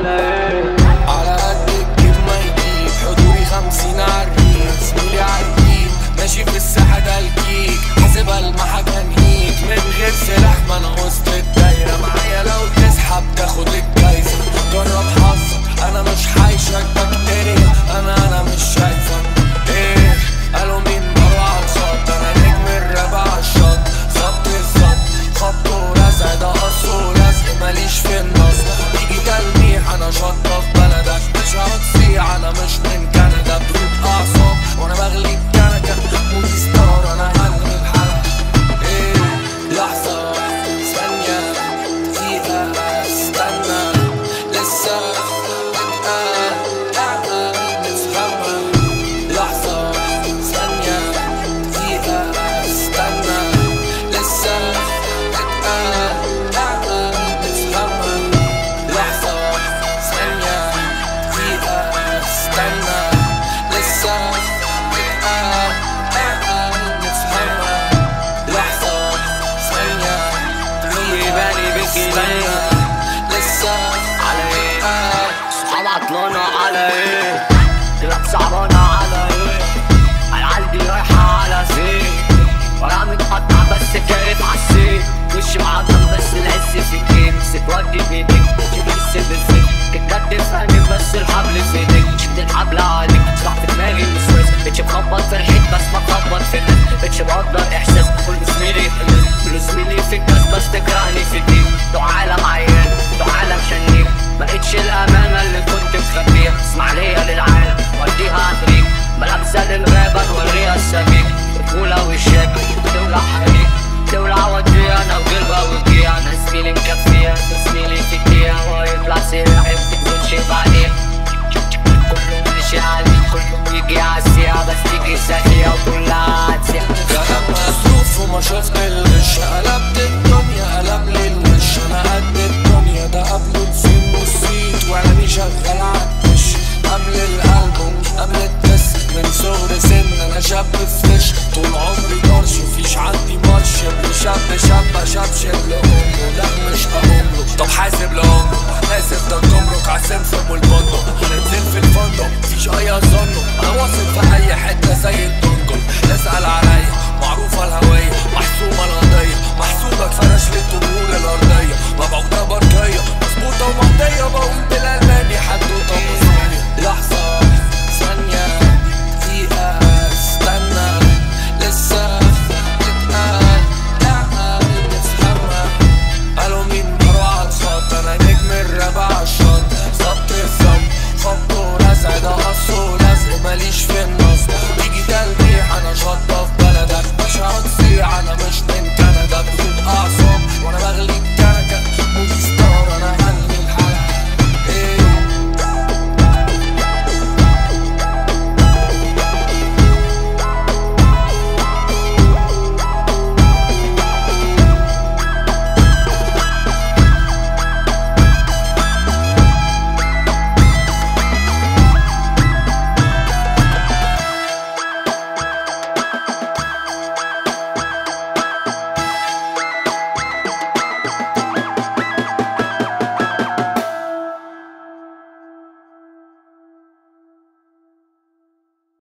على ايه على قد الجيب ما يجيب حضوري خمسين عريس زميلي عريس ماشي في الساحة ده الكيك حاسبها المحجنيك من غير سلاح ما انا وسط الدايرة معايا لو تسحب تاخد الجايزة جرب حظك انا مش حايشك بكتيريا انا انا مش شايفك ايه قالوا مين مروة على الخط انا نجم الراب على الشط ظبط الظبط خبط ورزع ده قص ولزق ماليش في النص يجي تلميح انا شطة في بلدك مش هتصيع انا مش من كندا برود اعصاب وانا بغلي الكنكة موفي ستار انا هلغي الحلقة ايه لحظة ثانية دقيقة استنى لسه بتقال تعال نفهمها لحظة ثانية دقيقة استنى لسه بتقال تعال نفهمها لحظة ثانية دقيقة استنى لسه بتقال تعال نفهمها لحظة ثانية دقيقة استنى لسه على ايه بتقال صحاب عطلانة على ايه طلعت صعبانة على ايه العيال دي رايحة على فين ورا متقطع بس كارف عالسين وش معضم بس العز في الجيم ستودي بايديك تجيب السب فين كنت تفهمي بس الحبل فين